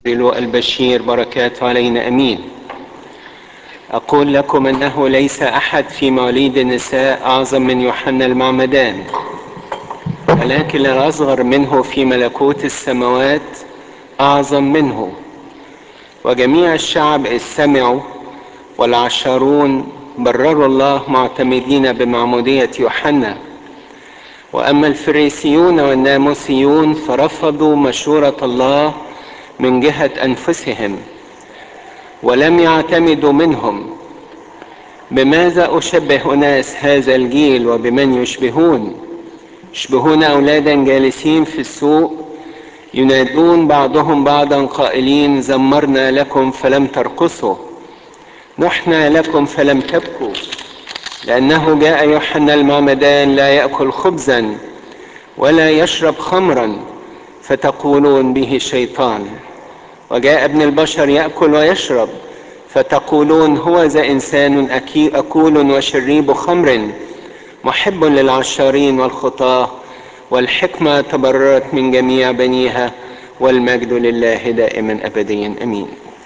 البشير بركات علينا امين اقول لكم انه ليس احد في مواليد النساء اعظم من يوحنا المعمدان ولكن الاصغر منه في ملكوت السماوات اعظم منه وجميع الشعب اذ سمعوا والعشرون برروا الله معتمدين بمعموديه يوحنا واما الفريسيون والناموسيون فرفضوا مشوره الله من جهة أنفسهم ولم يعتمدوا منهم بماذا أشبه أناس هذا الجيل وبمن يشبهون يشبهون أولادا جالسين في السوق ينادون بعضهم بعضا قائلين زمرنا لكم فلم ترقصوا نحنا لكم فلم تبكوا لأنه جاء يوحنا المعمدان لا يأكل خبزا ولا يشرب خمرا فتقولون به شيطان وجاء ابن البشر يأكل ويشرب فتقولون هو ذا إنسان أكول وشريب خمر محب للعشارين والخطاة والحكمة تبررت من جميع بنيها والمجد لله دائما أبديا أمين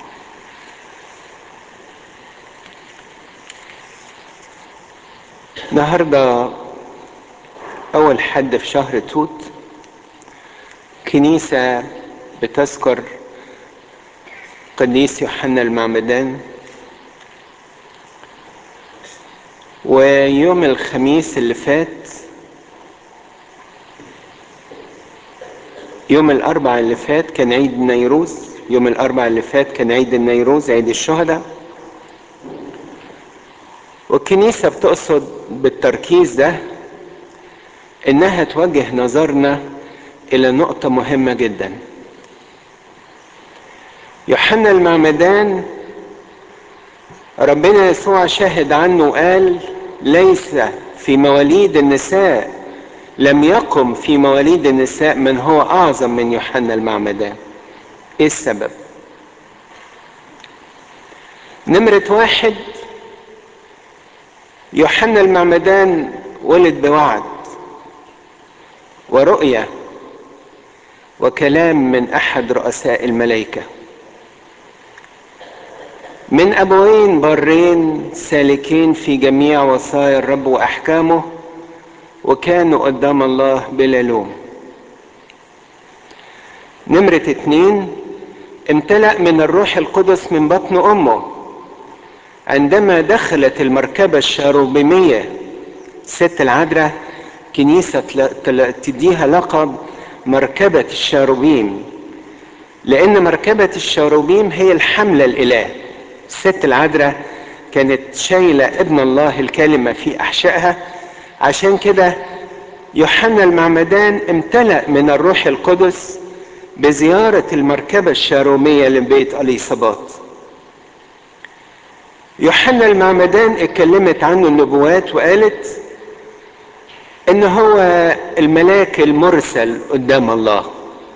النهاردة أول حد في شهر توت كنيسة بتذكر قديس يوحنا المعمدان ويوم الخميس اللي فات يوم الأربع اللي فات كان عيد النيروز يوم الأربع اللي فات كان عيد النيروز عيد الشهداء والكنيسة بتقصد بالتركيز ده إنها توجه نظرنا إلى نقطة مهمة جداً يوحنا المعمدان ربنا يسوع شهد عنه وقال ليس في مواليد النساء لم يقم في مواليد النساء من هو اعظم من يوحنا المعمدان ايه السبب نمرة واحد يوحنا المعمدان ولد بوعد ورؤية وكلام من احد رؤساء الملائكه من ابوين برين سالكين في جميع وصايا الرب واحكامه وكانوا قدام الله بلا لوم نمرة اتنين امتلأ من الروح القدس من بطن امه عندما دخلت المركبة الشاروبيمية ست العذراء كنيسة تديها لقب مركبة الشاروبيم لأن مركبة الشاروبيم هي الحملة الإله الست العذراء كانت شايلة ابن الله الكلمة في أحشائها عشان كده يوحنا المعمدان امتلأ من الروح القدس بزيارة المركبة الشارومية لبيت أليصابات يوحنا المعمدان اتكلمت عنه النبوات وقالت ان هو الملاك المرسل قدام الله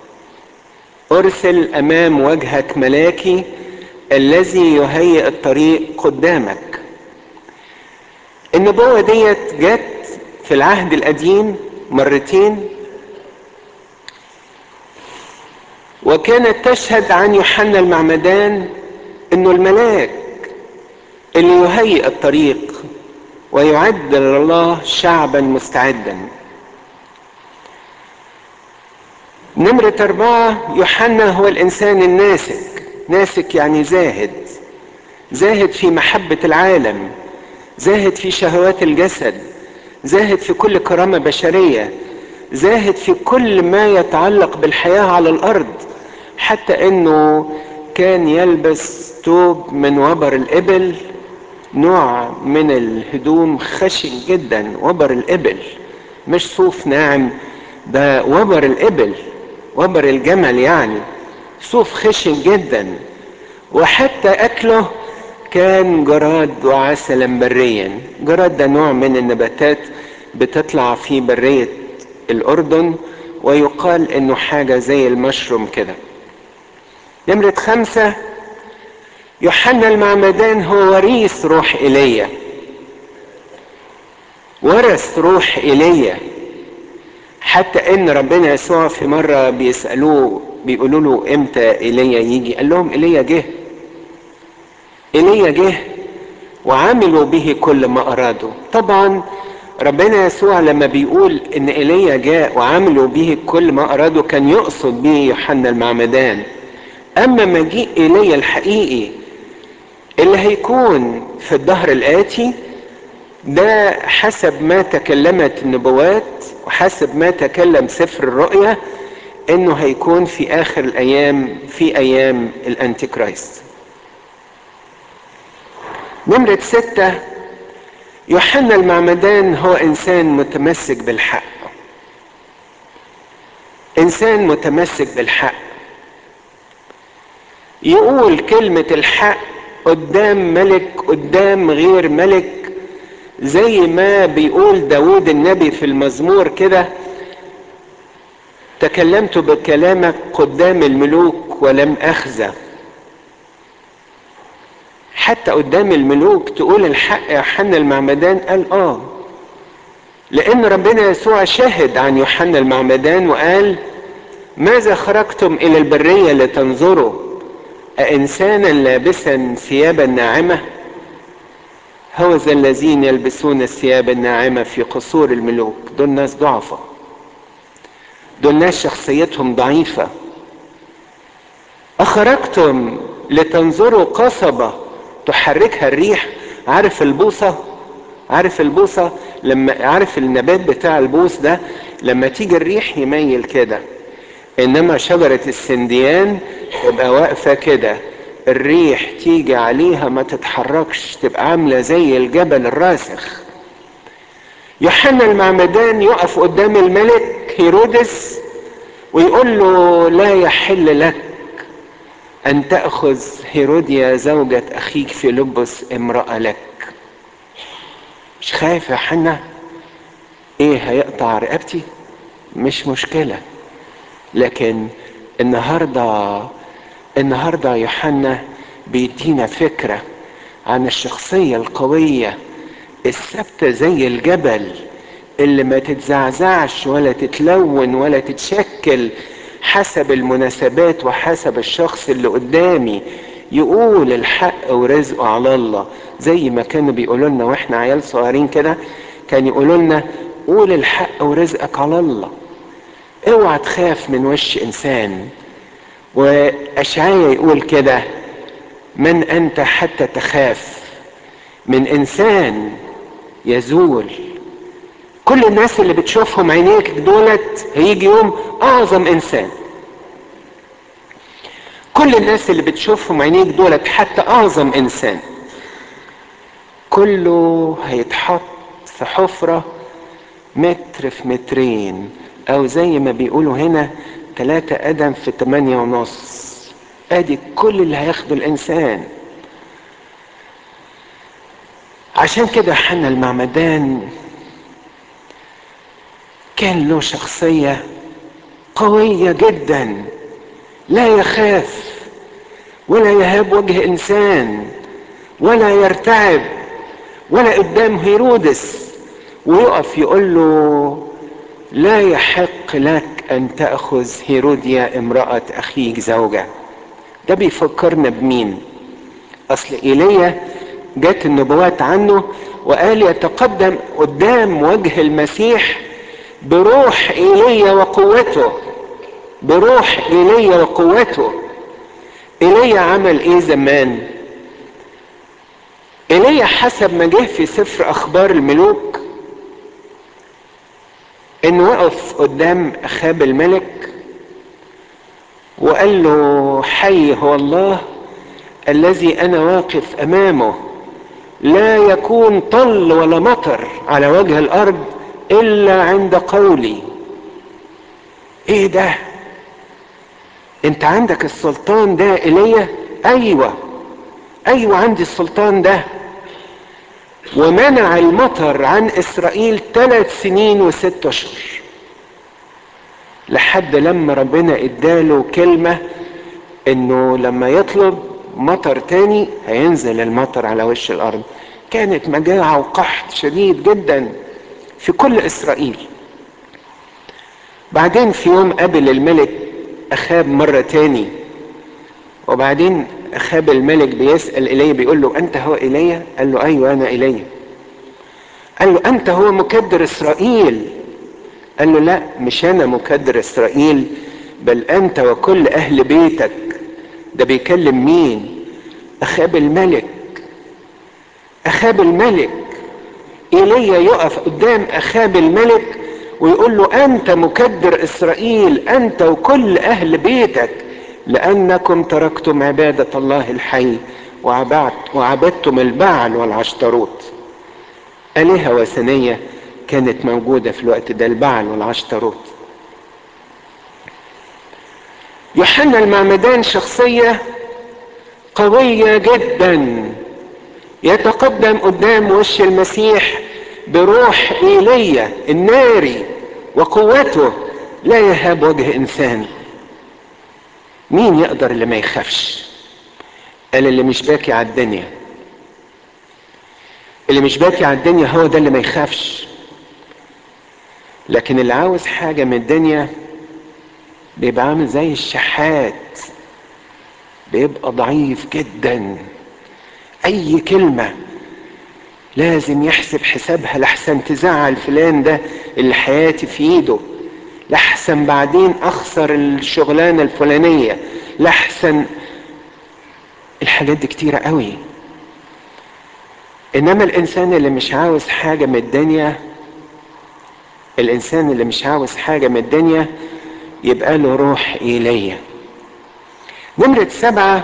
ارسل امام وجهك ملاكي الذي يهيئ الطريق قدامك النبوة ديت جت في العهد القديم مرتين وكانت تشهد عن يوحنا المعمدان انه الملاك اللي يهيئ الطريق ويعد لله شعبا مستعدا نمرة أربعة يوحنا هو الإنسان الناسك ناسك يعني زاهد زاهد في محبة العالم زاهد في شهوات الجسد زاهد في كل كرامة بشرية زاهد في كل ما يتعلق بالحياة على الأرض حتى أنه كان يلبس توب من وبر الإبل نوع من الهدوم خشن جدا وبر الإبل مش صوف ناعم ده وبر الإبل وبر الجمل يعني صوف خشن جدا وحتى أكله كان جراد وعسلا بريا جراد ده نوع من النباتات بتطلع في برية الأردن ويقال إنه حاجة زي المشروم كده نمرة خمسة يوحنا المعمدان هو وريث روح ايليا ورث روح ايليا حتى ان ربنا يسوع في مره بيسالوه بيقولوا له امتى ايليا يجي قال لهم ايليا جه ايليا جه وعملوا به كل ما ارادوا طبعا ربنا يسوع لما بيقول ان ايليا جاء وعملوا به كل ما ارادوا كان يقصد به يوحنا المعمدان اما مجيء ايليا الحقيقي اللي هيكون في الظهر الاتي ده حسب ما تكلمت النبوات وحسب ما تكلم سفر الرؤيا انه هيكون في اخر الايام في ايام الانتي كرايست نمرة ستة يوحنا المعمدان هو انسان متمسك بالحق انسان متمسك بالحق يقول كلمة الحق قدام ملك قدام غير ملك زي ما بيقول داود النبي في المزمور كده تكلمت بكلامك قدام الملوك ولم اخزى حتى قدام الملوك تقول الحق يوحنا المعمدان قال اه لان ربنا يسوع شهد عن يوحنا المعمدان وقال ماذا خرجتم الى البريه لتنظروا أإنسانا لابسا ثيابا ناعمة هو ذا الذين يلبسون الثياب الناعمة في قصور الملوك دول ناس ضعفة دول ناس شخصيتهم ضعيفة أخرجتم لتنظروا قصبة تحركها الريح عارف البوصة عارف البوصة لما عارف النبات بتاع البوص ده لما تيجي الريح يميل كده انما شجرة السنديان تبقى واقفة كده الريح تيجي عليها ما تتحركش تبقى عاملة زي الجبل الراسخ يوحنا المعمدان يقف قدام الملك هيرودس ويقول له لا يحل لك ان تأخذ هيروديا زوجة اخيك فيلبس امرأة لك مش خايف يا حنا ايه هيقطع رقبتي مش مشكله لكن النهارده النهارده يوحنا بيدينا فكره عن الشخصيه القويه الثابته زي الجبل اللي ما تتزعزعش ولا تتلون ولا تتشكل حسب المناسبات وحسب الشخص اللي قدامي يقول الحق ورزقه على الله زي ما كانوا بيقولوا لنا واحنا عيال صغيرين كده كان يقولوا لنا قول الحق ورزقك على الله اوعى تخاف من وش انسان واشعيا يقول كده من انت حتى تخاف من انسان يزول كل الناس اللي بتشوفهم عينيك دولت هيجي يوم اعظم انسان كل الناس اللي بتشوفهم عينيك دولت حتى اعظم انسان كله هيتحط في حفرة متر في مترين او زي ما بيقولوا هنا ثلاثة قدم في تمانية ونص ادي كل اللي هياخده الانسان عشان كده حنا المعمدان كان له شخصية قوية جدا لا يخاف ولا يهاب وجه انسان ولا يرتعب ولا قدام هيرودس ويقف يقول له لا يحق لك ان تاخذ هيروديا امراه اخيك زوجه ده بيفكرنا بمين اصل ايليا جت النبوات عنه وقال يتقدم قدام وجه المسيح بروح ايليا وقوته بروح ايليا وقوته ايليا عمل ايه زمان ايليا حسب ما جه في سفر اخبار الملوك انه وقف قدام اخاب الملك وقال له حي هو الله الذي انا واقف امامه لا يكون طل ولا مطر على وجه الارض الا عند قولي ايه ده انت عندك السلطان ده ايليا ايوه ايوه عندي السلطان ده ومنع المطر عن اسرائيل ثلاث سنين وست اشهر لحد لما ربنا اداله كلمة انه لما يطلب مطر تاني هينزل المطر على وش الارض كانت مجاعة وقحط شديد جدا في كل اسرائيل بعدين في يوم قابل الملك اخاب مرة تاني وبعدين اخاب الملك بيسأل ايليا بيقول له انت هو ايليا قال له ايوه انا ايليا قال له انت هو مكدر اسرائيل قال له لا مش انا مكدر اسرائيل بل انت وكل اهل بيتك ده بيكلم مين اخاب الملك اخاب الملك ايليا يقف قدام اخاب الملك ويقول له انت مكدر اسرائيل انت وكل اهل بيتك لانكم تركتم عباده الله الحي وعبدتم البعل والعشتروت الهه وثنيه كانت موجوده في الوقت ده البعل والعشتروت يوحنا المعمدان شخصيه قويه جدا يتقدم قدام وش المسيح بروح ايليا الناري وقوته لا يهاب وجه انسان مين يقدر اللي ما يخافش قال اللي مش باكي على الدنيا اللي مش باكي على الدنيا هو ده اللي ما يخافش لكن اللي عاوز حاجة من الدنيا بيبقى عامل زي الشحات بيبقى ضعيف جدا اي كلمة لازم يحسب حسابها لحسن تزعل فلان ده اللي حياتي في ايده لحسن بعدين اخسر الشغلانة الفلانية لحسن الحاجات دي كتيرة قوي انما الانسان اللي مش عاوز حاجة من الدنيا الانسان اللي مش عاوز حاجة من الدنيا يبقى له روح ايليا نمرة سبعة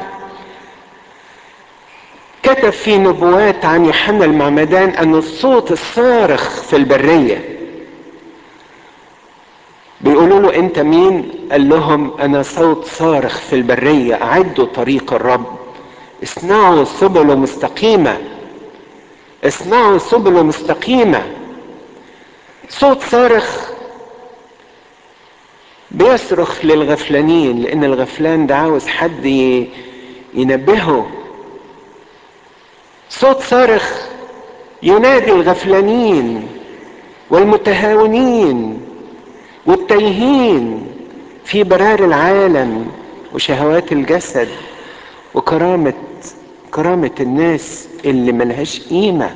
كتب في نبوات عن يوحنا المعمدان ان الصوت الصارخ في البرية بيقولوا له انت مين قال لهم انا صوت صارخ في البرية اعدوا طريق الرب اصنعوا سبل مستقيمة اصنعوا سبل مستقيمة صوت صارخ بيصرخ للغفلانين لان الغفلان ده عاوز حد ينبهه صوت صارخ ينادي الغفلانين والمتهاونين والتايهين في برار العالم وشهوات الجسد وكرامة كرامة الناس اللي ملهاش قيمة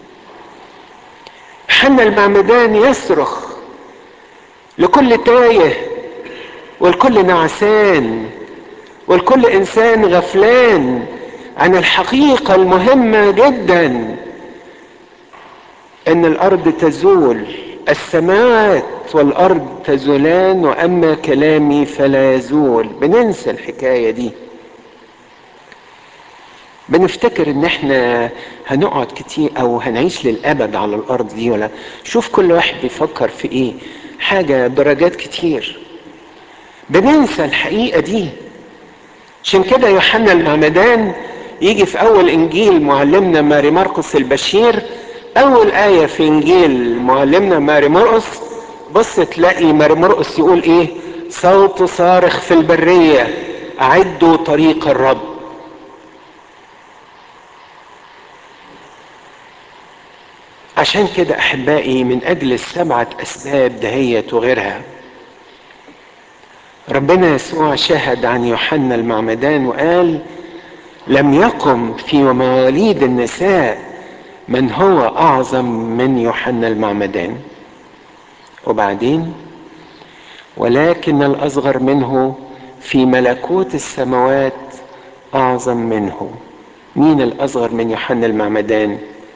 حنا المعمدان يصرخ لكل تايه والكل نعسان والكل انسان غفلان عن الحقيقة المهمة جدا ان الارض تزول السماوات والارض تزولان واما كلامي فلا يزول بننسى الحكاية دي بنفتكر ان احنا هنقعد كتير او هنعيش للابد على الارض دي ولا شوف كل واحد بيفكر في ايه حاجة درجات كتير بننسى الحقيقة دي عشان كده يوحنا المعمدان يجي في اول انجيل معلمنا ماري مرقس البشير اول آية في انجيل معلمنا ماري مرقس بص تلاقي ماري مرقس يقول ايه صوت صارخ في البرية اعدوا طريق الرب عشان كده احبائي من اجل السبعة اسباب دهيت وغيرها ربنا يسوع شهد عن يوحنا المعمدان وقال لم يقم في مواليد النساء من هو اعظم من يوحنا المعمدان وبعدين ولكن الاصغر منه في ملكوت السماوات اعظم منه مين الاصغر من يوحنا المعمدان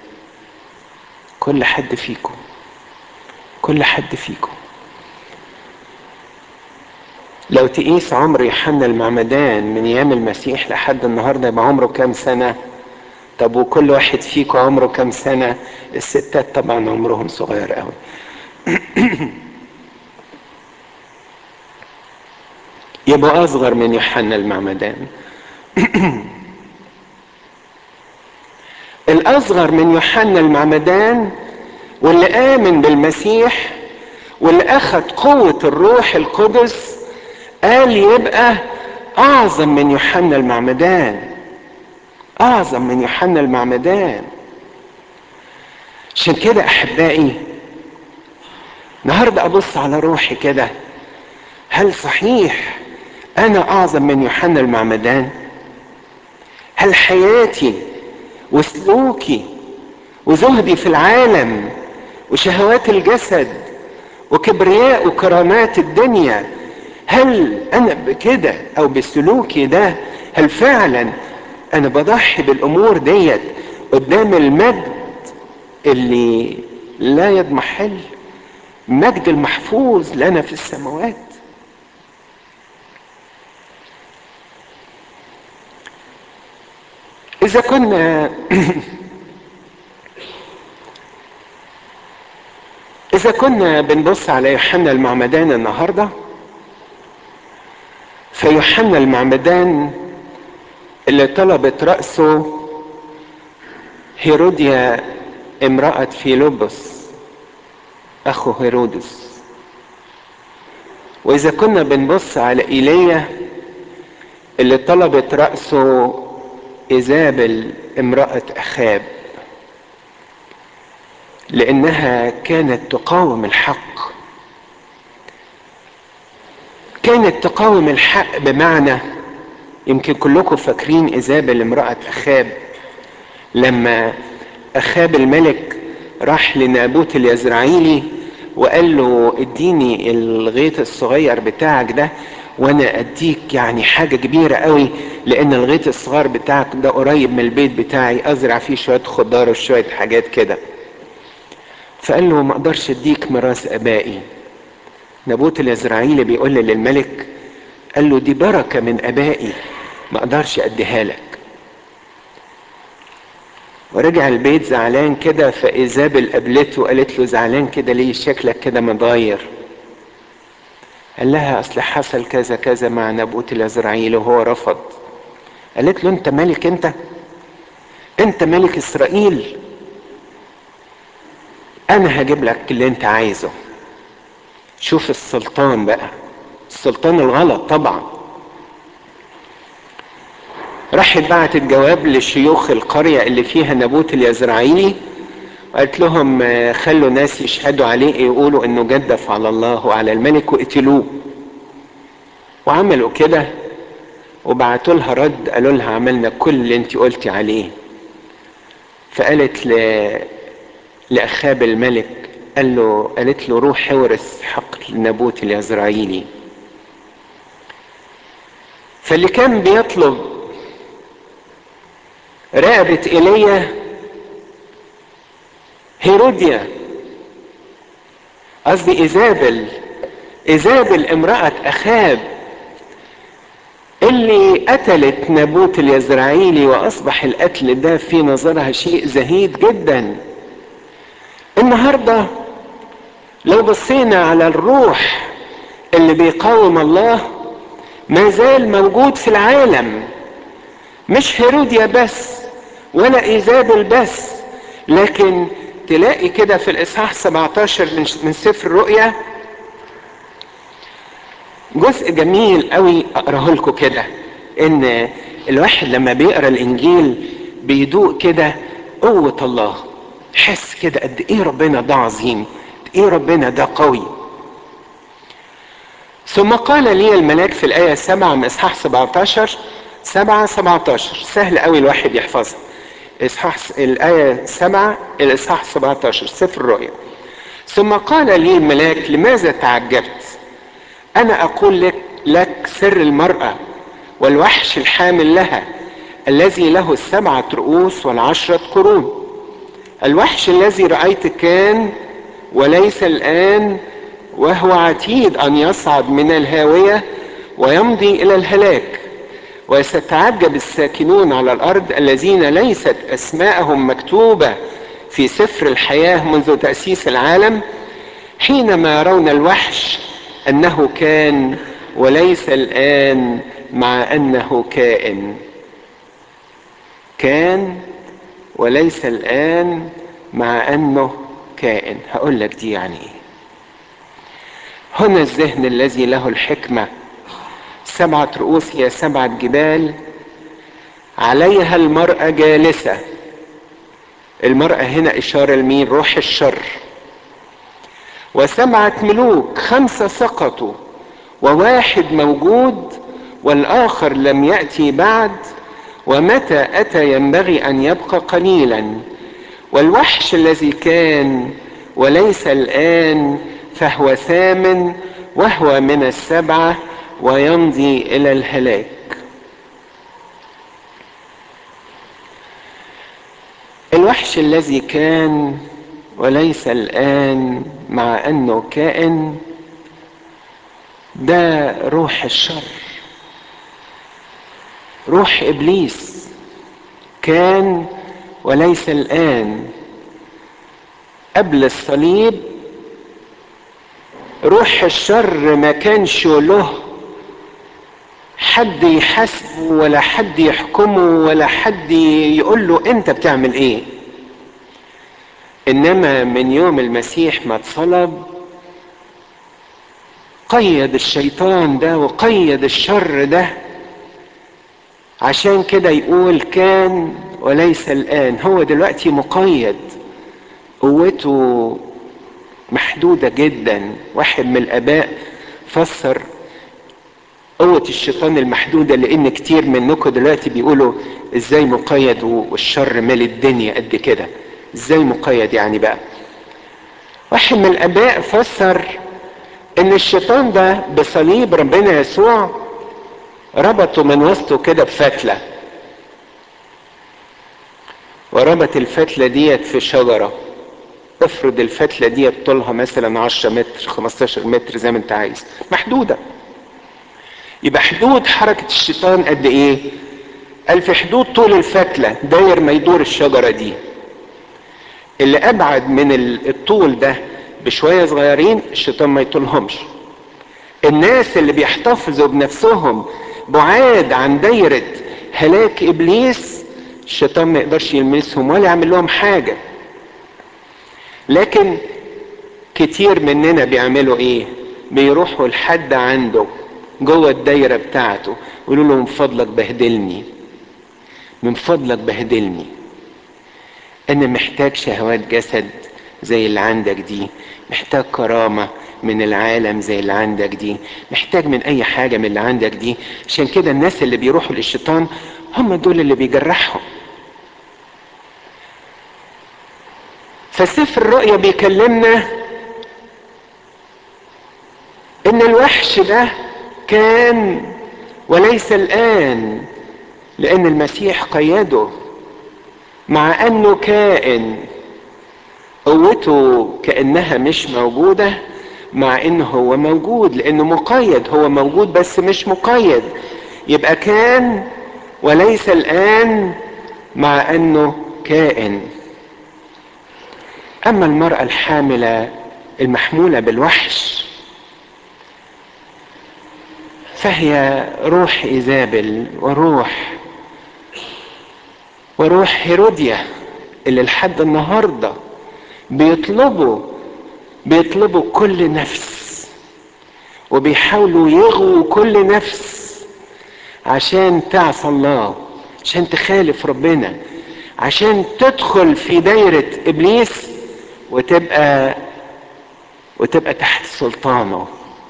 كل حد فيكم كل حد فيكم لو تقيس عمر يوحنا المعمدان من ايام المسيح لحد النهارده يبقى عمره كام سنه طب وكل واحد فيكم عمره كام سنه الستات طبعا عمرهم صغير قوي يبقى اصغر من يوحنا المعمدان الاصغر من يوحنا المعمدان واللي امن بالمسيح واللي اخذ قوه الروح القدس قال يبقى اعظم من يوحنا المعمدان اعظم من يوحنا المعمدان عشان كده احبائي النهارده ابص على روحي كده هل صحيح انا اعظم من يوحنا المعمدان هل حياتي وسلوكي وزهدي في العالم وشهوات الجسد وكبرياء وكرامات الدنيا هل انا بكده او بسلوكي ده هل فعلا انا بضحي بالامور ديت قدام المجد اللي لا يضمحل مجد المحفوظ لنا في السماوات اذا كنا اذا كنا بنبص على يوحنا المعمدان النهارده فيوحنا المعمدان اللي طلبت رأسه هيروديا امرأة فيلبس أخو هيرودس وإذا كنا بنبص على إيليا اللي طلبت رأسه إيزابل امرأة أخاب لأنها كانت تقاوم الحق كانت تقاوم الحق بمعنى يمكن كلكم فاكرين إيزابل امرأة أخاب لما أخاب الملك راح لنابوت اليزرعيلي وقال له اديني الغيط الصغير بتاعك ده وانا اديك يعني حاجة كبيرة قوي لان الغيط الصغير بتاعك ده قريب من البيت بتاعي ازرع فيه شوية خضار وشوية حاجات كده فقال له ما اقدرش اديك ميراث ابائي نابوت اليزرعيلي بيقول للملك قال له دي بركة من ابائي ما اقدرش اديها لك ورجع البيت زعلان كده فايزابل قابلته وقالت له زعلان كده ليه شكلك كده متغير قال لها اصل حصل كذا كذا مع نبوت الازرعيل وهو رفض قالت له انت ملك انت انت ملك اسرائيل انا هجيب لك اللي انت عايزه شوف السلطان بقى السلطان الغلط طبعا راحت بعتت جواب لشيوخ القرية اللي فيها نابوت اليزرعيلي وقالت لهم خلوا ناس يشهدوا عليه يقولوا انه جدف على الله وعلى الملك واقتلوه وعملوا كده وبعتوا لها رد قالوا لها عملنا كل اللي انت قلتي عليه فقالت ل... لاخاب الملك قال له قالت له روح اورث حق نابوت اليزرعيلي فاللي كان بيطلب رقبة ايليا هيروديا قصدي ايزابل ايزابل امرأة اخاب اللي قتلت نابوت اليزرعيلي واصبح القتل ده في نظرها شيء زهيد جدا النهارده لو بصينا على الروح اللي بيقاوم الله ما زال موجود في العالم مش هيروديا بس ولا ايزابل بس لكن تلاقي كده في الاصحاح 17 من سفر الرؤيا جزء جميل قوي اقراه لكم كده ان الواحد لما بيقرا الانجيل بيدوق كده قوه الله حس كده قد ايه ربنا ده عظيم قد ايه ربنا ده قوي ثم قال لي الملاك في الآية 7 من إصحاح 17 7 17 سهل قوي الواحد يحفظها إصحاح الآية 7 الإصحاح 17 سفر الرؤيا ثم قال لي الملاك لماذا تعجبت أنا أقول لك لك سر المرأة والوحش الحامل لها الذي له السبعة رؤوس والعشرة قرون الوحش الذي رأيت كان وليس الآن وهو عتيد أن يصعد من الهاوية ويمضي إلى الهلاك وستعجب الساكنون على الأرض الذين ليست أسماءهم مكتوبة في سفر الحياة منذ تأسيس العالم حينما يرون الوحش أنه كان وليس الآن مع أنه كائن كان وليس الآن مع أنه كائن هقول لك دي يعني إيه هنا الذهن الذي له الحكمة سبعة رؤوس هي سبعة جبال عليها المرأة جالسة المرأة هنا إشارة لمين روح الشر وسبعة ملوك خمسة سقطوا وواحد موجود والاخر لم ياتي بعد ومتى اتى ينبغي ان يبقى قليلا والوحش الذي كان وليس الان فهو ثامن وهو من السبعه ويمضي الى الهلاك الوحش الذي كان وليس الان مع انه كائن ده روح الشر روح ابليس كان وليس الان قبل الصليب روح الشر ما كانش له حد يحاسبه ولا حد يحكمه ولا حد يقول له انت بتعمل ايه انما من يوم المسيح ما اتصلب قيد الشيطان ده وقيد الشر ده عشان كده يقول كان وليس الان هو دلوقتي مقيد قوته محدودة جدا واحد من الاباء فسر قوة الشيطان المحدودة لان كتير منكم دلوقتي بيقولوا ازاي مقيد والشر مال الدنيا قد كده ازاي مقيد يعني بقى واحد من الاباء فسر ان الشيطان ده بصليب ربنا يسوع ربطه من وسطه كده بفتلة وربط الفتلة ديت في شجرة افرض الفتلة ديت طولها مثلا 10 متر 15 متر زي ما انت عايز محدودة يبقى حدود حركة الشيطان قد ايه قال في حدود طول الفتلة داير ما يدور الشجرة دي اللي ابعد من الطول ده بشوية صغيرين الشيطان ما يطولهمش الناس اللي بيحتفظوا بنفسهم بعاد عن دايرة هلاك ابليس الشيطان ما يقدرش يلمسهم ولا يعمل لهم حاجة لكن كتير مننا بيعملوا ايه بيروحوا لحد عنده جوه الدايرة بتاعته يقولوا له من فضلك بهدلني من فضلك بهدلني انا محتاج شهوات جسد زي اللي عندك دي محتاج كرامة من العالم زي اللي عندك دي محتاج من اي حاجة من اللي عندك دي عشان كده الناس اللي بيروحوا للشيطان هم دول اللي بيجرحهم فسفر الرؤيا بيكلمنا ان الوحش ده كان وليس الان لان المسيح قيده مع انه كائن قوته كانها مش موجوده مع انه هو موجود لانه مقيد هو موجود بس مش مقيد يبقى كان وليس الان مع انه كائن اما المراه الحامله المحموله بالوحش فهي روح ايزابل وروح وروح هيروديا اللي لحد النهارده بيطلبوا بيطلبوا كل نفس وبيحاولوا يغووا كل نفس عشان تعصى الله عشان تخالف ربنا عشان تدخل في دايرة ابليس وتبقى وتبقى تحت سلطانه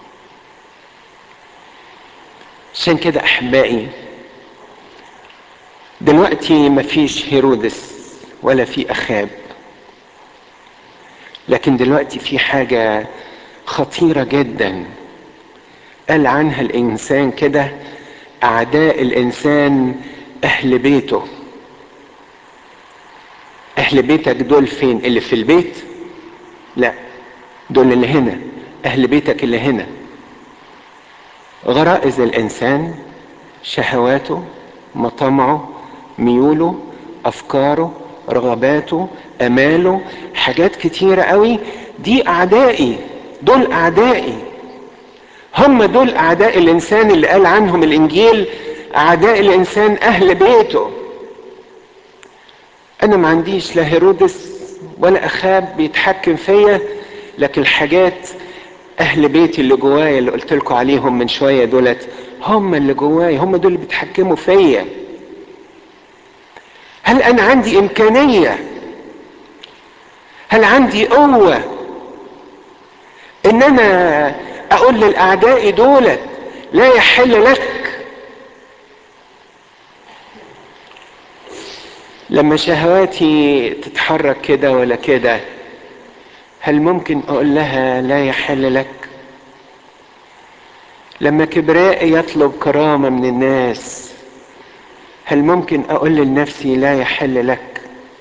عشان كده احبائي دلوقتي مفيش هيرودس ولا في اخاب لكن دلوقتي في حاجة خطيرة جدا قال عنها الانسان كده اعداء الانسان اهل بيته اهل بيتك دول فين اللي في البيت لا دول اللي هنا اهل بيتك اللي هنا غرائز الانسان شهواته مطامعه ميوله افكاره رغباته اماله حاجات كتيرة قوي دي اعدائي دول اعدائي هم دول اعداء الانسان اللي قال عنهم الانجيل اعداء الانسان اهل بيته انا ما عنديش لا هيرودس ولا اخاب بيتحكم فيا لكن الحاجات اهل بيتي اللي جوايا اللي قلت لكم عليهم من شويه دولت هم اللي جوايا هم دول اللي بيتحكموا فيا هل انا عندي امكانيه هل عندي قوه ان انا اقول للاعداء دولت لا يحل لك لما شهواتي تتحرك كده ولا كده هل ممكن اقول لها لا يحل لك لما كبرائي يطلب كرامه من الناس هل ممكن اقول لنفسي لا يحل لك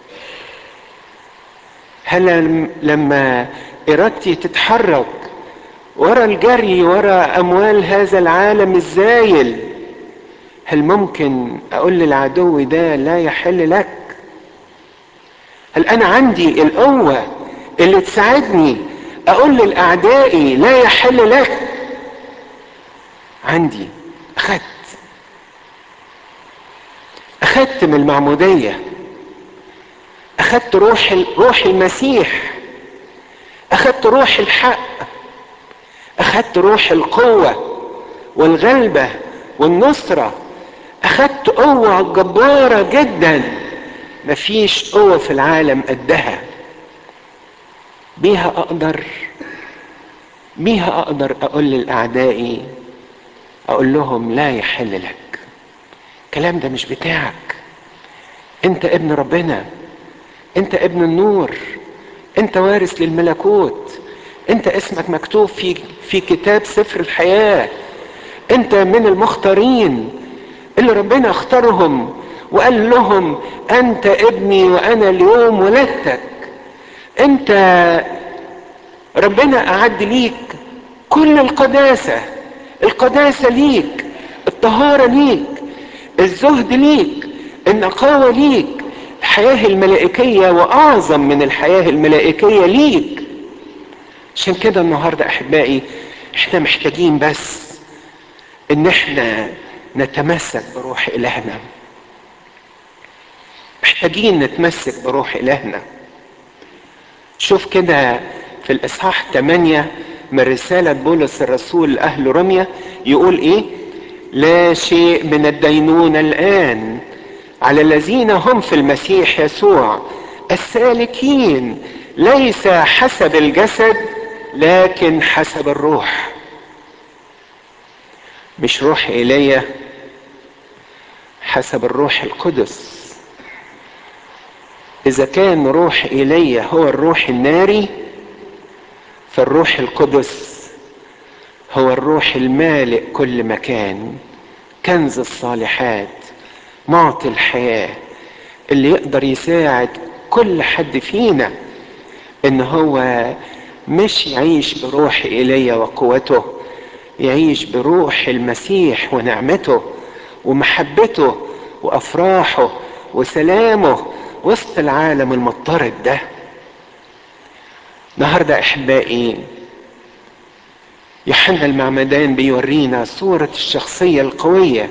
هل لما ارادتي تتحرك ورا الجري ورا اموال هذا العالم الزايل هل ممكن اقول للعدو ده لا يحل لك هل انا عندي القوه اللي تساعدني اقول لاعدائي لا يحل لك عندي اخدت اخدت من المعموديه اخدت روح روح المسيح اخدت روح الحق اخدت روح القوه والغلبه والنصره اخدت قوه جباره جدا مفيش قوه في العالم قدها بيها اقدر بيها اقدر اقول لاعدائي اقول لهم لا يحل لك الكلام ده مش بتاعك انت ابن ربنا انت ابن النور انت وارث للملكوت انت اسمك مكتوب في في كتاب سفر الحياه انت من المختارين اللي ربنا اختارهم وقال لهم انت ابني وانا اليوم ولدتك انت ربنا اعد ليك كل القداسه القداسه ليك الطهاره ليك الزهد ليك النقاوه ليك الحياه الملائكيه واعظم من الحياه الملائكيه ليك عشان كده النهارده احبائي احنا محتاجين بس ان احنا نتمسك بروح الهنا محتاجين نتمسك بروح الهنا شوف كده في الاصحاح 8 من رسالة بولس الرسول لأهل رمية يقول ايه لا شيء من الدينونة الآن على الذين هم في المسيح يسوع السالكين ليس حسب الجسد لكن حسب الروح مش روح ايليا حسب الروح القدس اذا كان روح ايليا هو الروح الناري فالروح القدس هو الروح المالئ كل مكان كنز الصالحات معطي الحياه اللي يقدر يساعد كل حد فينا ان هو مش يعيش بروح ايليا وقوته يعيش بروح المسيح ونعمته ومحبته وافراحه وسلامه وسط العالم المضطرب ده النهارده احبائي يوحنا المعمدان بيورينا صورة الشخصية القوية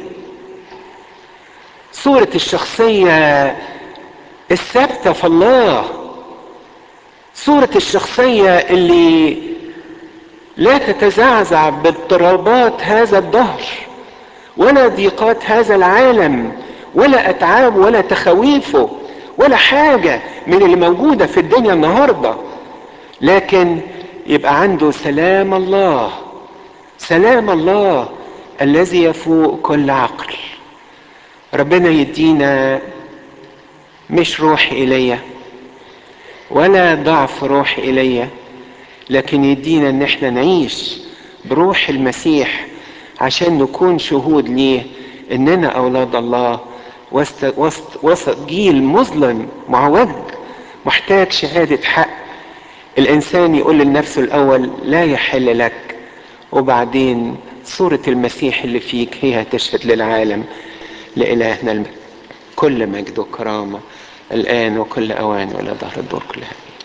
صورة الشخصية الثابتة في الله صورة الشخصية اللي لا تتزعزع باضطرابات هذا الدهر ولا ضيقات هذا العالم ولا اتعاب ولا تخويفه ولا حاجة من اللي موجودة في الدنيا النهاردة لكن يبقى عنده سلام الله سلام الله الذي يفوق كل عقل ربنا يدينا مش روح إلي ولا ضعف روح إلي لكن يدينا ان احنا نعيش بروح المسيح عشان نكون شهود ليه اننا اولاد الله وسط, وسط, وسط جيل مظلم معوج محتاج شهادة حق الانسان يقول لنفسه الاول لا يحل لك وبعدين صورة المسيح اللي فيك هي تشهد للعالم لإلهنا كل مجد وكرامة الآن وكل أوان وإلى ظهر الدور كلها